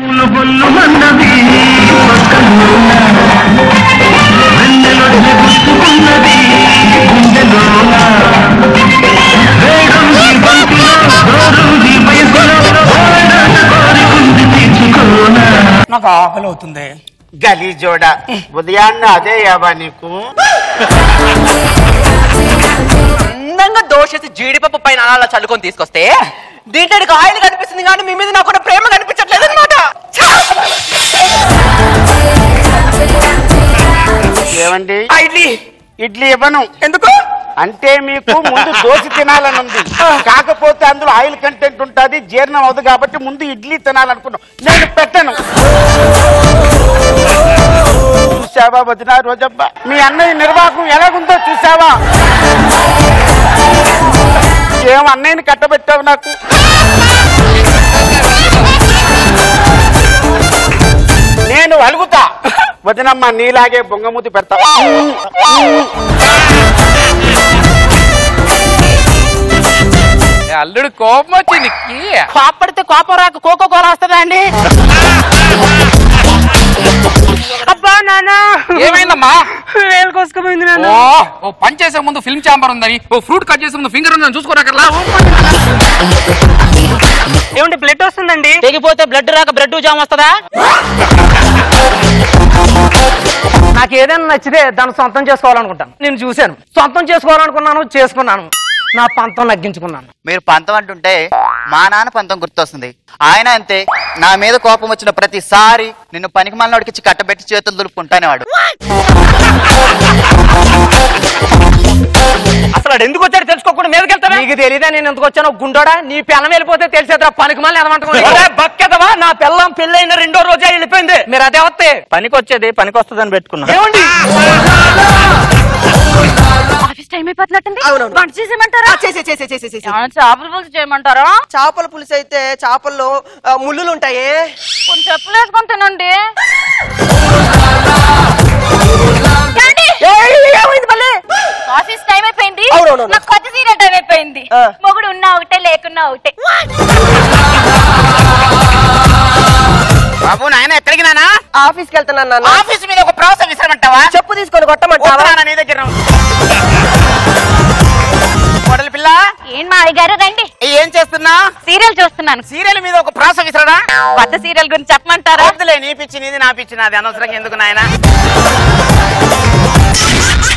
పూలు బొల్లు మన్నది పక్కలోన వెన్నెలొచ్చి గుచ్చుకున్నది గుండెలోన వేడుంది బంతిలో గోరుంది వయసులో ఓడాట కోరి ఉంది తీర్చుకోనా నాకు ఆకలి అవుతుంది గలీజోడ ఉదయాన్నే అదే యావా నీకు అందంగా దోషేసి జీడిపప్పు పైన అలా చల్లుకొని తీసుకొస్తే దీంట్లో నీకు ఆయిల్ కనిపిస్తుంది కానీ మీ మీద నాకు కూడా ప్రేమ కనిపించట్లేదు అనమాట ఏమండి ఇడ్లీ ఇడ్లీ ఇవ్వను ఎందుకు అంటే మీకు ముందు దోశ తినాలని ఉంది కాకపోతే అందులో ఆయిల్ కంటెంట్ ఉంటుంది జీర్ణం అవ్వదు కాబట్టి ముందు ఇడ్లీ తినాలనుకున్నాం నేను పెట్టను చూసావా వదిన రోజబ్బా మీ అన్నయ్య నిర్వాహకం ఎలాగుందో చూసావా ఏం అన్నయ్యని కట్టబెట్టావు నాకు నేను అలుగుతా వదినమ్మ నీలాగే బొంగమూతి పెడతా అల్లుడు కోపం వచ్చింది కోపడితే కోపం రాక కోకో కోల వస్తుందా అండి అబ్బా నాన్న ఏమైందమ్మా వేలు కోసుకుపోయింది నాన్న ఓ ఓ పని చేసే ముందు ఫిల్మ్ ఛాంబర్ ఉందని ఓ ఫ్రూట్ కట్ చేసే ముందు ఫింగర్ ఉందని చూసుకోరాకర్లా ఏమంటే బ్లడ్ వస్తుందండి తెగిపోతే బ్లడ్ రాక బ్లడ్ జామ్ వస్తుందా నాకు ఏదైనా నచ్చితే దాన్ని సొంతం చేసుకోవాలనుకుంటాను నేను చూశాను సొంతం చేసుకోవాలనుకున్నాను చేసుకున్నాను నా పంతం నగ్గించుకున్నాను మీరు పంతం అంటుంటే మా నాన్న పంతం గుర్తొస్తుంది ఆయన అంతే నా మీద కోపం వచ్చిన ప్రతిసారి నిన్ను పనికి మళ్ళీ కట్టబెట్టి చేతులు దులుపుకుంటానే వాడు అసలు వాడు ఎందుకు వచ్చాడు తెలుసుకోకుండా మీదకి వెళ్తావా నీకు తెలియదా నేను ఎందుకు వచ్చానో గుండోడా నీ పిల్లం వెళ్ళిపోతే తెలిసేదిరా పనికి మళ్ళీ ఎదమంటున్నా బక్కెదవా నా పిల్లం పెళ్ళైన రెండో రోజే వెళ్ళిపోయింది మీరు అదే వస్తే పనికి వచ్చేది పనికి వస్తుందని పెట్టుకున్నా ఏమండి ఆఫీస్ టైం అయిపోతున్నట్టుంది వంట చేసేయమంటారా చేసే చేసే చేసే చేసే ఏమైనా చేపల పులుసు చేయమంటారా చేపల పులుసు అయితే చేపల్లో ఆ, ముళ్ళులు ఉంటాయి కొన్ని చెప్పులు వేసుకొని తినండి ఏమైంది మళ్ళీ ఆఫీస్ టైం అయిపోయింది అవునవును. నాకు కొత్త సీరియల్ టైం అయిపోయింది ఆ. మొగుడు ఉన్నా ఒకటే లేకున్నా ఒకటే బాబు నాయన ఎక్కడికి నానా ఆఫీస్కి వెళ్తున్నాను నాన్న ఆఫీస్ మీద ఒక ప్రాసెస్ విసరమంటావా చెప్పు తీసుకొని కొట్టమంటావా వద్దు నాన్న, నీ దగ్గర కొడలి పిల్ల ఏం మా గారు రండి ఏం చేస్తున్నా సీరియల్ చూస్తున్నాను సీరియల్ మీద ఒక ప్రాస విసరడా కొత్త సీరియల్ గురించి చెప్పమంటారా వద్దులే నీ పిచ్చి నీది నా పిచ్చి నాది అనవసరంగా ఎందుకు నాయన